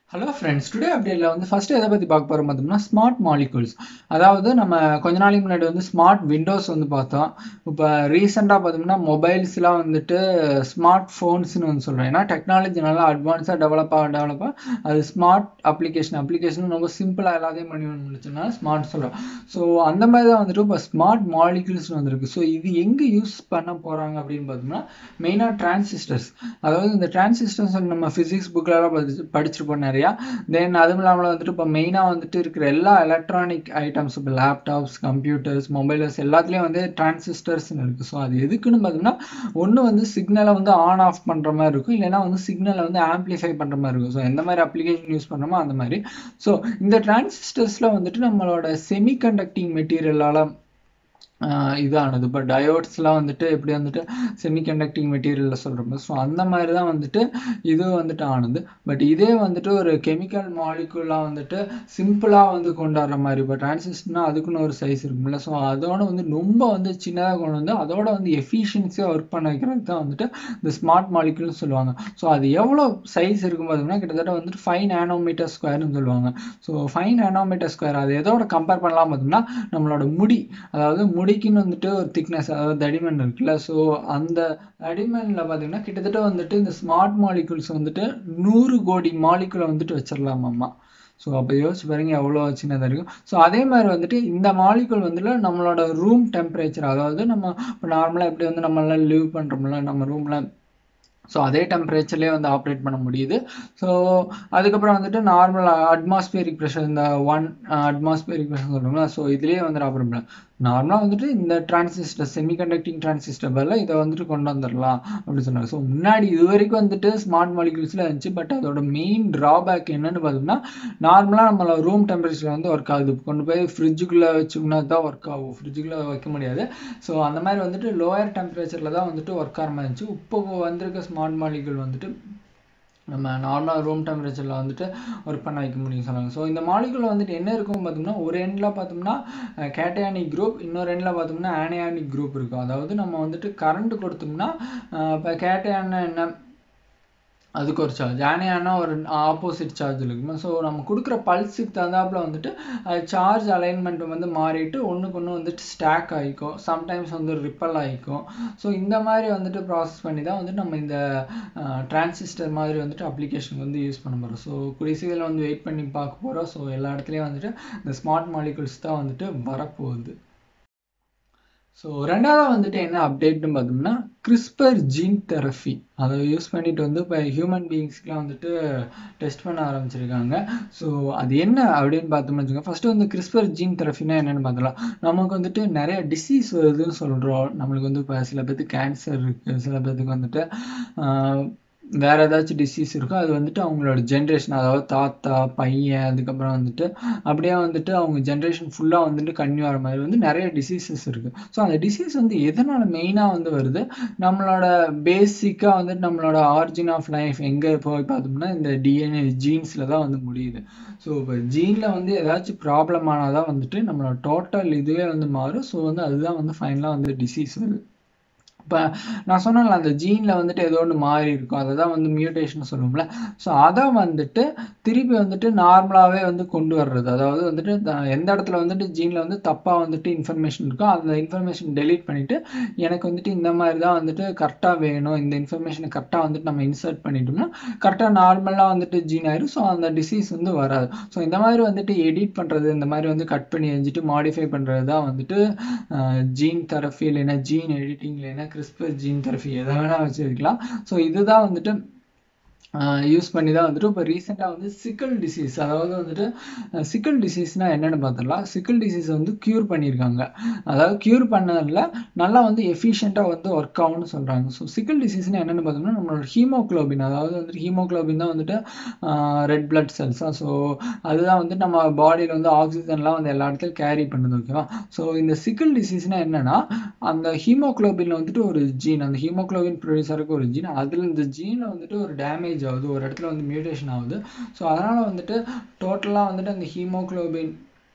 hello friends today அப்டேட்டில் வந்து first எதை பற்றி பார்க்க போகிறோம் பார்த்தோம்னா ஸ்மார்ட் மாலிகூல்ஸ் அதாவது நம்ம கொஞ்ச நாளைக்கு முன்னாடி வந்து ஸ்மார்ட் விண்டோஸ் வந்து பார்த்தோம் இப்போ ரீசெண்டாக பார்த்தோம்னா மொபைல்ஸ்லாம் வந்துட்டு ஸ்மார்ட் ஃபோன்ஸ்னு வந்து சொல்கிறேன் ஏன்னா டெக்னாலஜி நல்லா அட்வான்ஸாக டெவலப் ஆக டெவலப் ஆக அது ஸ்மார்ட் அப்ளிகேஷன் அப்ளிகேஷன் ரொம்ப சிம்பிளாக எல்லாத்தையும் பண்ணி முடிச்சுன்னா ஸ்மார்ட் சொல்கிறோம் ஸோ அந்த மாதிரி தான் வந்துட்டு இப்போ ஸ்மார்ட் மாலிகூல்ஸ்னு வந்திருக்கு ஸோ இது எங்கே யூஸ் பண்ண போகிறாங்க அப்படின்னு பார்த்தோம்னா மெயினாக டிரான்சிஸ்டர்ஸ் அதாவது இந்த டிரான்சிஸ்டர்ஸ் நம்ம ஃபிசிக்ஸ் புக்கிலலாம் படிச்சு படிச்சிருப்போம் நிறையா தென் அதுவும் இல்லாமல் வந்துட்டு இப்போ மெயினாக வந்துட்டு இருக்கிற எல்லா எலக்ட்ரானிக் ஐட்டம்ஸ் இப்போ லேப்டாப்ஸ் கம்ப்யூட்டர்ஸ் மொபைல்ஸ் எல்லாத்துலேயும் வந்து டிரான்சிஸ்டர்ஸ்னு இருக்குது ஸோ அது எதுக்குன்னு பார்த்தோம்னா ஒன்று வந்து சிக்னலை வந்து ஆன் ஆஃப் பண்ணுற மாதிரி இருக்கும் இல்லைன்னா வந்து சிக்னலை வந்து ஆம்ப்ளிஃபை பண்ணுற மாதிரி இருக்கும் ஸோ எந்த மாதிரி அப்ளிகேஷன் யூஸ் பண்ணுறோமோ அந்த மாதிரி ஸோ இந்த டிரான்சிஸ்டர்ஸில் வந்துட்டு நம்மளோட செமிகண்டக்டிங் மெட்டீரியலால் இதானது இப்போ டயோட்ஸ்லாம் வந்துட்டு எப்படி வந்துட்டு செமிகண்டக்டிங் மெட்டீரியலில் சொல்கிறோம் ஸோ அந்த மாதிரி தான் வந்துட்டு இது வந்துட்டு ஆனது பட் இதே வந்துட்டு ஒரு கெமிக்கல் மாலிகுலாக வந்துட்டு சிம்பிளாக வந்து கொண்டாடுற மாதிரி இப்போ டிரான்சிஸ்டர்னா அதுக்குன்னு ஒரு சைஸ் இருக்கும்ல ஸோ அதோட வந்து ரொம்ப வந்து சின்னதாக கொண்டு வந்து அதோட வந்து எஃபிஷியன்சியாக ஒர்க் பண்ண வைக்கிறது தான் வந்துட்டு இந்த ஸ்மார்ட் மாலிகுல்னு சொல்லுவாங்க ஸோ அது எவ்வளோ சைஸ் இருக்கும் பார்த்தோம்னா கிட்டத்தட்ட வந்துட்டு ஃபைவ் நேனோமீட்டர் ஸ்கொயர்னு சொல்லுவாங்க ஸோ ஃபைவ் நேனோமீட்டர் ஸ்கொயர் அது எதோட கம்பேர் பண்ணலாம் பார்த்தோம்னா நம்மளோட முடி அதாவது முடி முடிக்குன்னு வந்துட்டு ஒரு திக்னஸ் அதாவது தடிமன் இருக்குல்ல ஸோ அந்த தடிமனில் பார்த்தீங்கன்னா கிட்டத்தட்ட வந்துட்டு இந்த ஸ்மார்ட் மாலிகுல்ஸ் வந்துட்டு நூறு கோடி மாலிகுலை வந்துட்டு வச்சிடலாமாம்மா ஸோ அப்போ யோசிச்சு பாருங்க எவ்வளோ சின்னதாக இருக்கும் ஸோ அதே மாதிரி வந்துட்டு இந்த மாலிகுல் வந்துட்டு நம்மளோட ரூம் டெம்பரேச்சர் அதாவது நம்ம இப்போ நார்மலாக எப்படி வந்து நம்மளாம் லிவ் பண்ணுறோம்ல நம்ம ரூமில் ஸோ அதே டெம்பரேச்சர்லேயே வந்து ஆப்ரேட் பண்ண முடியுது ஸோ அதுக்கப்புறம் வந்துட்டு நார்மல் அட்மாஸ்பியரிக் ப்ரெஷர் இந்த ஒன் அட்மாஸ்பியரிக் ப்ரெஷர் சொல்கிறோம்ல ஸோ இதுலேயே வந்து ஆப்ரேட் பண்ணலாம் நார்மலாக வந்துட்டு இந்த டிரான்சிஸ்டர் செமிகண்டக்டிங் டிரான்சிஸ்டர் பதில் இதை வந்துட்டு கொண்டு வந்துடலாம் அப்படின்னு சொன்னாங்க ஸோ முன்னாடி இது வரைக்கும் வந்துட்டு ஸ்மார்ட் மாலிகூல்ஸில் இருந்துச்சு பட் அதோட மெயின் ட்ராபேக் என்னன்னு பார்த்தோம்னா நார்மலாக நம்மள ரூம் டெம்பரேச்சர் வந்து ஒர்க் ஆகுது கொண்டு போய் ஃப்ரிட்ஜுக்குள்ளே வச்சோம்னா தான் ஒர்க் ஆகும் ஃப்ரிட்ஜுக்குள்ளே வைக்க முடியாது ஸோ அந்த மாதிரி வந்துட்டு லோயர் டெம்பரேச்சரில் தான் வந்துட்டு ஒர்க் ஆகிற மாதிரி இருந்துச்சு இப்போ வந்திருக்க ஸ்மார்ட் மாலிகூல் வந்துட்டு நம்ம நார்மலாக ரூம் டெம்பரேச்சரில் வந்துட்டு ஒர்க் பண்ண வைக்க முடியும் சொன்னாங்க ஸோ இந்த மாலிகுலில் வந்துட்டு என்ன இருக்கும் பார்த்தோம்னா ஒரு எண்டில் பார்த்தோம்னா கேட்டயானிக் குரூப் இன்னொரு எண்டில் பார்த்தோம்னா ஆனியானிக் குரூப் இருக்கும் அதாவது நம்ம வந்துட்டு கரண்ட் கொடுத்தோம்னா இப்போ கேட்டயான என்ன அதுக்கு ஒரு சார்ஜ் ஆனியானா ஒரு ஆப்போசிட் சார்ஜ் இருக்குமா ஸோ நம்ம கொடுக்குற பல்ஸுக்கு தகுந்தாப்பில் வந்துட்டு சார்ஜ் அலைன்மெண்ட் வந்து மாறிட்டு ஒன்றுக்கு ஒன்று வந்துட்டு ஸ்டாக் ஆகிக்கும் சம்டைம்ஸ் வந்து ரிப்பல் ஆகிக்கும் ஸோ இந்த மாதிரி வந்துட்டு ப்ராசஸ் பண்ணி தான் வந்துட்டு நம்ம இந்த டிரான்சிஸ்டர் மாதிரி வந்துட்டு அப்ளிகேஷன் வந்து யூஸ் பண்ண போகிறோம் ஸோ குடிசையில் வந்து வெயிட் பண்ணி பார்க்க போகிறோம் ஸோ எல்லா இடத்துலையும் வந்துட்டு இந்த ஸ்மார்ட் மாலிகுல்ஸ் தான் வந்துட்டு வரப்போகுது ஸோ ரெண்டாவது வந்துட்டு என்ன அப்டேட்னு பார்த்தோம்னா கிறிஸ்பர் ஜீன் தெரப்பி அதை யூஸ் பண்ணிட்டு வந்து இப்போ ஹியூமன் பீயிங்ஸ்க்குலாம் வந்துட்டு டெஸ்ட் பண்ண ஆரம்பிச்சிருக்காங்க ஸோ அது என்ன அப்படின்னு பார்த்தோம்னு வச்சுக்கோங்க ஃபஸ்ட்டு வந்து கிறிஸ்பர் ஜீன் தெரப்பினா என்னென்னு பார்த்தலாம் நமக்கு வந்துட்டு நிறைய டிசீஸ் வருதுன்னு சொல்கிறோம் நம்மளுக்கு வந்து இப்போ சில பேர்த்துக்கு கேன்சர் இருக்குது சில பேர்த்துக்கு வந்துட்டு வேறு ஏதாச்சும் டிசீஸ் இருக்கோ அது வந்துட்டு அவங்களோட ஜென்ரேஷன் அதாவது தாத்தா பையன் அதுக்கப்புறம் வந்துட்டு அப்படியே வந்துட்டு அவங்க ஜென்ரேஷன் ஃபுல்லாக வந்துட்டு கன்யூ ஆகிற மாதிரி வந்து நிறைய டிசீசஸ் இருக்குது ஸோ அந்த டிசீஸ் வந்து எதனால் மெயினாக வந்து வருது நம்மளோட பேசிக்காக வந்துட்டு நம்மளோட ஆரிஜின் ஆஃப் லைஃப் எங்கே போய் பார்த்தோம்னா இந்த டிஎன்ஏ ஜீன்ஸில் தான் வந்து முடியுது ஸோ இப்போ ஜீனில் வந்து ஏதாச்சும் ப்ராப்ளம் ஆனால் தான் வந்துட்டு நம்மளோட டோட்டல் இதுவே வந்து மாறும் ஸோ வந்து அதுதான் வந்து ஃபைனலாக வந்து டிசீஸ் வருது இப்போ நான் சொன்னேன்ல அந்த ஜீனில் வந்துட்டு ஏதோ ஒன்று மாறி இருக்கும் அதை தான் வந்து மியூட்டேஷன் சொல்லுவோம்ல ஸோ அதை வந்துட்டு திருப்பி வந்துட்டு நார்மலாகவே வந்து கொண்டு வர்றது அதாவது வந்துட்டு எந்த இடத்துல வந்துட்டு ஜீனில் வந்து தப்பாக வந்துட்டு இன்ஃபர்மேஷன் இருக்கோ அந்த இன்ஃபர்மேஷன் டெலீட் பண்ணிவிட்டு எனக்கு வந்துட்டு இந்த மாதிரி தான் வந்துட்டு கரெக்டாக வேணும் இந்த இன்ஃபர்மேஷனை கரெக்டாக வந்துட்டு நம்ம இன்சர்ட் பண்ணிட்டோம்னா கரெக்டாக நார்மலாக வந்துட்டு ஜீன் ஆயிரும் ஸோ அந்த டிசீஸ் வந்து வராது ஸோ இந்த மாதிரி வந்துட்டு எடிட் பண்ணுறது இந்த மாதிரி வந்து கட் பண்ணி எரிஞ்சிட்டு மாடிஃபை பண்ணுறது தான் வந்துட்டு ஜீன் தெரப்பி இல்லைன்னா ஜீன் எடிட்டிங் இல்லைன்னா கிறிஸ்பர் ஜீன் தெரப்பி எதை வேணால் வச்சுருக்கலாம் ஸோ இதுதான் வந்துட்டு யூஸ் பண்ணி தான் வந்துட்டு இப்போ ரீசெண்டாக வந்து சிக்கல் டிசீஸ் அதாவது வந்துட்டு சிக்கல் டிசீஸ்னால் என்னென்னு பார்த்துடலாம் சிக்கல் டிசீஸ் வந்து க்யூர் பண்ணியிருக்காங்க அதாவது க்யூர் பண்ணதில் நல்லா வந்து எஃபிஷியண்ட்டாக வந்து ஒர்க் ஆகும்னு சொல்கிறாங்க ஸோ சிக்கல் டிசீஸ்னால் என்னென்னு பார்த்தோம்னா நம்மளோட ஹீமோக்ளோபின் அதாவது வந்துட்டு ஹீமோக்ளோபின் தான் வந்துட்டு ரெட் பிளட் செல்ஸாக ஸோ அதுதான் வந்து நம்ம பாடியில் வந்து ஆக்சிஜன்லாம் வந்து எல்லா இடத்துலையும் கேரி பண்ணுது ஓகேவா ஸோ இந்த சிக்கல் டிசீஸ்னால் என்னென்னா அந்த ஹீமோக்ளோபினில் வந்துட்டு ஒரு ஜீன் அந்த ஹீமோக்ளோபின் ப்ரொடியூசருக்கு ஒரு ஜீன் அதில் இந்த ஜீனில் வந்துட்டு ஒரு டேமேஜ் சேஞ்ச் ஆகுது ஒரு இடத்துல வந்து மியூட்டேஷன் ஆகுது ஸோ அதனால் வந்துட்டு டோட்டலாக வந்துட்டு அந்த ஹீமோக்ளோபின்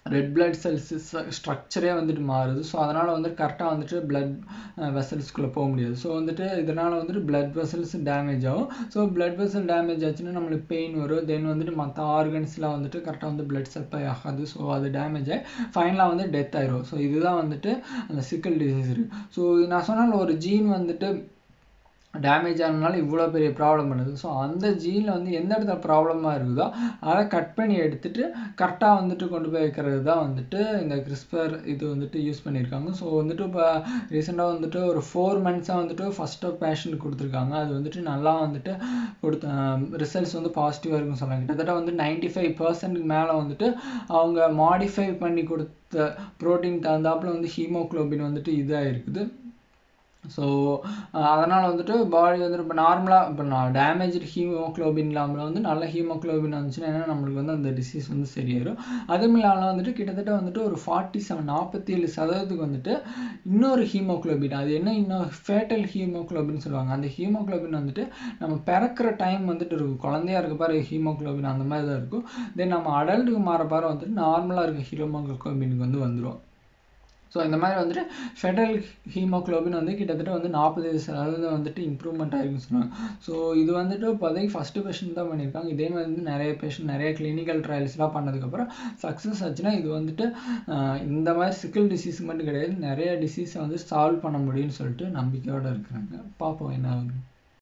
ரெட் பிளட் செல்ஸ் ஸ்ட்ரக்சரே வந்துட்டு மாறுது ஸோ அதனால் வந்துட்டு கரெக்டாக வந்துட்டு பிளட் வெசல்ஸ்குள்ளே போக முடியாது ஸோ வந்துட்டு இதனால் வந்துட்டு பிளட் வெசல்ஸ் டேமேஜ் ஆகும் ஸோ பிளட் வெசல் டேமேஜ் ஆச்சுன்னா நம்மளுக்கு பெயின் வரும் தென் வந்துட்டு மற்ற ஆர்கன்ஸ்லாம் வந்துட்டு கரெக்டாக வந்து பிளட் சப்ளை ஆகாது ஸோ அது டேமேஜ் ஆகி ஃபைனலாக வந்து டெத் ஆயிரும் ஸோ இதுதான் வந்துட்டு அந்த சிக்கல் டிசீஸ் இருக்குது ஸோ நான் சொன்னால் ஒரு ஜீன் வந்துட்டு டேமேஜ் ஆனதுனால இவ்வளோ பெரிய ப்ராப்ளம் பண்ணுது ஸோ அந்த ஜீனில் வந்து எந்த இடத்துல ப்ராப்ளமாக இருக்குதோ அதை கட் பண்ணி எடுத்துட்டு கரெக்டாக வந்துட்டு கொண்டு போய் வைக்கிறது தான் வந்துட்டு இந்த கிறிஸ்பர் இது வந்துட்டு யூஸ் பண்ணியிருக்காங்க ஸோ வந்துட்டு இப்போ ரீசெண்டாக வந்துட்டு ஒரு ஃபோர் மந்த்ஸாக வந்துட்டு ஃபஸ்ட் ஆஃப் பேஷன் கொடுத்துருக்காங்க அது வந்துட்டு நல்லா வந்துட்டு கொடுத்த ரிசல்ட்ஸ் வந்து பாசிட்டிவாக இருக்குன்னு சொல்கிறாங்க கிட்டத்தட்ட வந்து நைன்டி ஃபைவ் பர்சன்ட்டுக்கு மேலே வந்துட்டு அவங்க மாடிஃபை பண்ணி கொடுத்த ப்ரோட்டீன் தகுந்தாப்புல வந்து ஹீமோக்ளோபின் வந்துட்டு இதாக இருக்குது ஸோ அதனால் வந்துட்டு பாடி வந்துட்டு இப்போ நார்மலாக இப்போ நான் டேமேஜ் ஹீமோக்ளோபின் இல்லாமல் வந்து நல்ல ஹீமோக்ளோபின் வந்துச்சுன்னா என்ன நம்மளுக்கு வந்து அந்த டிசீஸ் வந்து சரியாயிரும் அதுவும் இல்லாமல் வந்துட்டு கிட்டத்தட்ட வந்துட்டு ஒரு ஃபார்ட்டி செவன் நாற்பத்தி ஏழு சதவீதத்துக்கு வந்துட்டு இன்னொரு ஹீமோக்ளோபின் அது என்ன இன்னொரு ஃபேட்டல் ஹீமோக்ளோபின் சொல்லுவாங்க அந்த ஹீமோக்ளோபின் வந்துட்டு நம்ம பிறக்கிற டைம் வந்துட்டு இருக்கும் குழந்தையா இருக்க பாரு ஹீமோக்ளோபின் அந்த மாதிரி தான் இருக்கும் தென் நம்ம அடல்ட்டுக்கு மாற பாரு வந்துட்டு நார்மலாக இருக்க ஹீமோக்ளோபினுக்கு வந்து வந்துடும் ஸோ இந்த மாதிரி வந்துட்டு ஃபெடரல் ஹீமோக்ளோபின் வந்து கிட்டத்தட்ட வந்து நாற்பது சதவீதம் வந்துட்டு இம்ப்ரூவ்மெண்ட் ஆகிருக்குன்னு சொன்னாங்க ஸோ இது வந்துட்டு இப்போதைக்கு ஃபஸ்ட்டு பேஷண்ட் தான் பண்ணியிருக்காங்க இதே மாதிரி வந்து நிறைய பேஷண்ட் நிறைய கிளினிக்கல் ட்ரையல்ஸ்லாம் பண்ணதுக்கப்புறம் சக்ஸஸ் ஆச்சுன்னா இது வந்துட்டு இந்த மாதிரி சிக்கிள் டிசீஸ் மட்டும் கிடையாது நிறைய டிசீஸை வந்து சால்வ் பண்ண முடியும்னு சொல்லிட்டு நம்பிக்கையோடு இருக்கிறாங்க பார்ப்போம் என்ன ஆகுது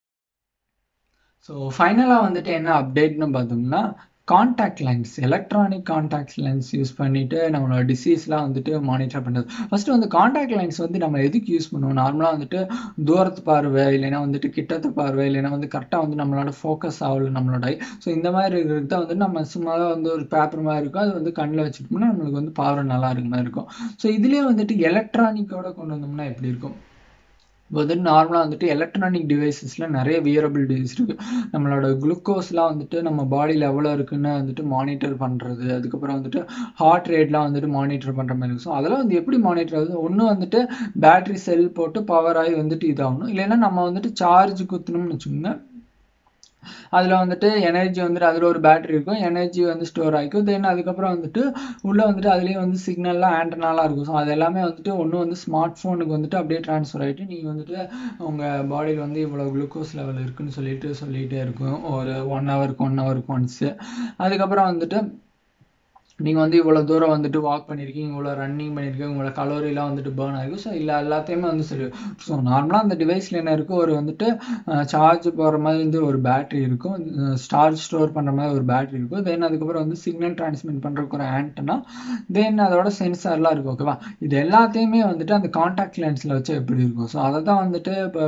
ஸோ ஃபைனலாக வந்துட்டு என்ன அப்டேட்னு பார்த்தோம்னா contact lens electronic contact lens use பண்ணிட்டு நம்மளோட டிசீஸ்லாம் வந்துட்டு மானிட்டர் பண்ணுறது ஃபர்ஸ்ட் வந்து காண்டாக்ட் லென்ஸ் வந்து நம்ம எதுக்கு யூஸ் பண்ணுவோம் நார்மலாக வந்துட்டு தூரத்து பார்வை இல்லைன்னா வந்துட்டு கிட்டத்து பார்வை இல்லைன்னா வந்து கரெக்டாக வந்து நம்மளோட ஃபோக்கஸ் ஆகல நம்மளோட ஸோ இந்த மாதிரி இருக்கிறது தான் வந்து நம்ம சும்மா தான் வந்து ஒரு பேப்பர் மாதிரி இருக்கும் அது வந்து கண்ணில் வச்சுட்டோம்னா நம்மளுக்கு வந்து பார்வை நல்லா இருக்க மாதிரி இருக்கும் ஸோ இதுலேயே வந்துட்டு எலக்ட்ரானிக்கோட கொண்டு வந்தோம்னா எப்படி இருக்கும் இப்போ வந்துட்டு நார்மலாக வந்துட்டு எலக்ட்ரானிக் டிவைசஸில் நிறைய வியரபிள் டிவைஸ் இருக்குது நம்மளோட குளுக்கோஸ்லாம் வந்துட்டு நம்ம பாடியில் எவ்வளோ இருக்குன்னு வந்துட்டு மானிட்டர் பண்ணுறது அதுக்கப்புறம் வந்துட்டு ஹார்ட் ரேட்லாம் வந்துட்டு மானிட்டர் பண்ணுற மாதிரி இருக்கும் ஸோ அதெல்லாம் வந்து எப்படி மானிட்டர் ஆகுது ஒன்று வந்துட்டு பேட்ரி செல் போட்டு பவர் ஆகி வந்துட்டு இதாகணும் இல்லைன்னா நம்ம வந்துட்டு சார்ஜ் குத்தணும்னு வச்சுக்கோங்க அதில் வந்துட்டு எனர்ஜி வந்துட்டு அதில் ஒரு பேட்டரி இருக்கும் எனர்ஜி வந்து ஸ்டோர் ஆகிக்கும் தென் அதுக்கப்புறம் வந்துட்டு உள்ளே வந்துட்டு அதுலேயும் வந்து சிக்னல்லாம் ஆண்டனாலாம் இருக்கும் ஸோ அது எல்லாமே வந்துட்டு ஒன்று வந்து ஸ்மார்ட் ஃபோனுக்கு வந்துட்டு அப்படியே ட்ரான்ஸ்ஃபர் ஆகிட்டு நீங்கள் வந்துட்டு உங்கள் பாடியில் வந்து இவ்வளோ குளுக்கோஸ் லெவல் இருக்குன்னு சொல்லிட்டு சொல்லிகிட்டே இருக்கும் ஒரு ஒன் ஹவருக்கு ஒன் ஹவருக்கு ஒன்ஸு அதுக்கப்புறம் வந்துட்டு நீங்கள் வந்து இவ்வளோ தூரம் வந்துட்டு வாக் பண்ணியிருக்கீங்க இவ்வளோ ரன்னிங் பண்ணியிருக்கீங்க உங்களோட கலோரிலாம் வந்துட்டு பேர்ன் ஆகிருக்கும் ஸோ இல்லை எல்லாத்தையுமே வந்து சரி ஸோ நார்மலாக அந்த டிவைஸில் என்ன இருக்கும் ஒரு வந்துட்டு சார்ஜ் போகிற மாதிரி வந்து ஒரு பேட்ரி இருக்கும் சார்ஜ் ஸ்டோர் பண்ணுற மாதிரி ஒரு பேட்ரி இருக்கும் தென் அதுக்கப்புறம் வந்து சிக்னல் டிரான்ஸ்மிட் பண்ணுறதுக்கு ஒரு ஆண்டனா தென் அதோட சென்சார்லாம் இருக்கும் ஓகேவா இது எல்லாத்தையுமே வந்துட்டு அந்த காண்டாக்ட் லென்ஸில் வச்சு எப்படி இருக்கும் ஸோ அதை தான் வந்துட்டு இப்போ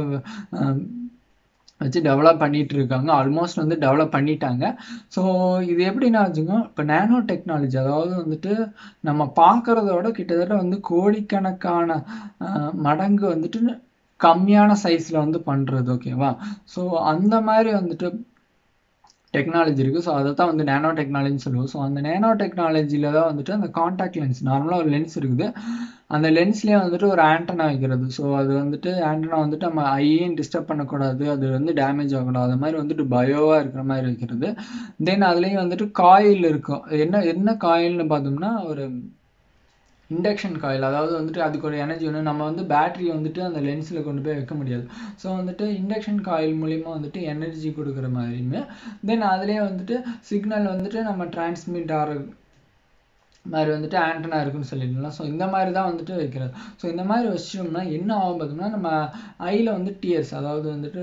வச்சு டெவலப் பண்ணிட்டு இருக்காங்க ஆல்மோஸ்ட் வந்து டெவலப் பண்ணிட்டாங்க ஸோ இது எப்படின்னா வச்சுக்கோங்க இப்போ நேனோ டெக்னாலஜி அதாவது வந்துட்டு நம்ம பார்க்குறதோட கிட்டத்தட்ட வந்து கோடிக்கணக்கான மடங்கு வந்துட்டு கம்மியான சைஸில் வந்து பண்ணுறது ஓகேவா ஸோ அந்த மாதிரி வந்துட்டு டெக்னாலஜி இருக்குது ஸோ அதை தான் வந்து நேனோ டெக்னாலஜின்னு சொல்லுவோம் ஸோ அந்த நேனோ டெக்னாலஜியில் தான் வந்துட்டு அந்த காண்டாக்ட் லென்ஸ் நார்மலாக ஒரு லென்ஸ் இருக்குது அந்த லென்ஸ்லேயே வந்துட்டு ஒரு ஆண்டனா வைக்கிறது ஸோ அது வந்துட்டு ஆண்டனா வந்துட்டு நம்ம ஐயையும் டிஸ்டர்ப் பண்ணக்கூடாது அது வந்து டேமேஜ் ஆகக்கூடாது அது மாதிரி வந்துட்டு பயோவாக இருக்கிற மாதிரி வைக்கிறது தென் அதுலேயும் வந்துட்டு காயில் இருக்கும் என்ன என்ன காயில்னு பார்த்தோம்னா ஒரு இண்டக்ஷன் காயில் அதாவது வந்துட்டு அதுக்கு ஒரு எனர்ஜி வேணும் நம்ம வந்து பேட்டரி வந்துட்டு அந்த லென்ஸில் கொண்டு போய் வைக்க முடியாது ஸோ வந்துட்டு இண்டக்ஷன் காயில் மூலிமா வந்துட்டு எனர்ஜி கொடுக்குற மாதிரியுமே தென் அதுலேயே வந்துட்டு சிக்னல் வந்துட்டு நம்ம டிரான்ஸ்மிட் ஆகிற மாதிரி வந்துட்டு ஆண்டனா இருக்குன்னு சொல்லிடலாம் ஸோ இந்த மாதிரி தான் வந்துட்டு வைக்கிறது ஸோ இந்த மாதிரி வச்சிட்டோம்னா என்ன ஆகும் பார்த்தோம்னா நம்ம ஐயில் வந்து டியர்ஸ் அதாவது வந்துட்டு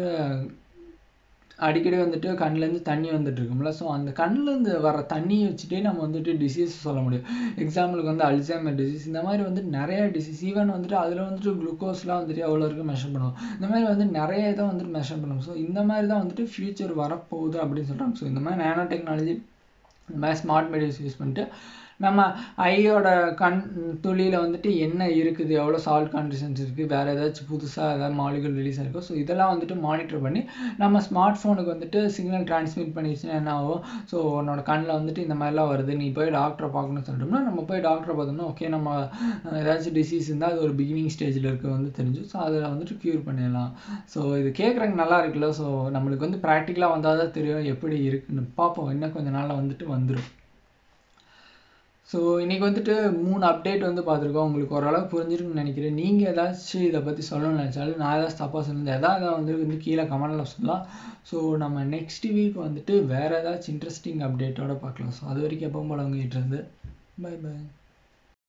அடிக்கடி வந்துட்டு கண்ணிலேருந்து தண்ணி வந்துட்டு இருக்கும்ல ஸோ அந்த கண்ணிலேருந்து வர தண்ணியை வச்சுட்டே நம்ம வந்துட்டு டிசீஸ் சொல்ல முடியும் எக்ஸாம்பிளுக்கு வந்து அல்சைமர் டிசீஸ் இந்த மாதிரி வந்து நிறைய டிசீஸ் ஈவன் வந்துட்டு அதில் வந்துட்டு குளுக்கோஸ்லாம் வந்துட்டு எவ்வளோ இருக்குது மெஷர் பண்ணுவோம் இந்த மாதிரி வந்து நிறைய இதை வந்துட்டு மெஷர் பண்ணுவோம் ஸோ இந்த மாதிரி தான் வந்துட்டு ஃபியூச்சர் வரப்போகுது அப்படின்னு சொல்கிறாங்க ஸோ இந்த மாதிரி நேனோ டெக்னாலஜி இந்த மாதிரி ஸ்மார்ட் மெடிஸ் யூஸ் பண்ணிட்டு நம்ம ஐயோட கண் துளியில் வந்துட்டு என்ன இருக்குது எவ்வளோ சால்ட் கான்டிஷன்ஸ் இருக்குது வேறு ஏதாச்சும் புதுசாக ஏதாவது மாலிகுல் ரிலீஸ் ஆயிருக்கோ ஸோ இதெல்லாம் வந்துட்டு மானிட்டர் பண்ணி நம்ம ஸ்மார்ட் ஃபோனுக்கு வந்துட்டு சிக்னல் டிரான்ஸ்மிட் பண்ணிடுச்சுன்னா என்ன ஆகும் ஸோ உன்னோட கண்ணில் வந்துட்டு இந்த மாதிரிலாம் வருது நீ போய் டாக்டரை பார்க்கணும்னு சொல்லிட்டோம்னா நம்ம போய் டாக்டரை பார்த்தோம்னா ஓகே நம்ம ஏதாச்சும் டிசீஸ் இருந்தால் அது ஒரு பிகினிங் ஸ்டேஜில் இருக்க வந்து தெரிஞ்சு ஸோ அதில் வந்துட்டு க்யூர் பண்ணிடலாம் ஸோ இது கேட்குறக்கு நல்லா இருக்குல்ல ஸோ நம்மளுக்கு வந்து ப்ராக்டிக்கலாக வந்தால் தான் தெரியும் எப்படி இருக்குன்னு பார்ப்போம் இன்னும் கொஞ்ச நாளில் வந்துட்டு வந்துடும் ஸோ இன்றைக்கி வந்துட்டு மூணு அப்டேட் வந்து பார்த்துருக்கோம் உங்களுக்கு ஓரளவுக்கு புரிஞ்சிருக்குன்னு நினைக்கிறேன் நீங்கள் ஏதாச்சும் இதை பற்றி சொல்லணும்னு நினச்சாலும் நான் ஏதாச்சும் தப்பாக சொல்லியிருந்தேன் எதாவது வந்து வந்து கீழே கமெண்டில் சொல்லலாம் ஸோ நம்ம நெக்ஸ்ட் வீக் வந்துட்டு வேறு ஏதாச்சும் இன்ட்ரெஸ்டிங் அப்டேட்டோட பார்க்கலாம் ஸோ அது வரைக்கும் எப்போ போல உங்ககிட்ட இருந்து பை பை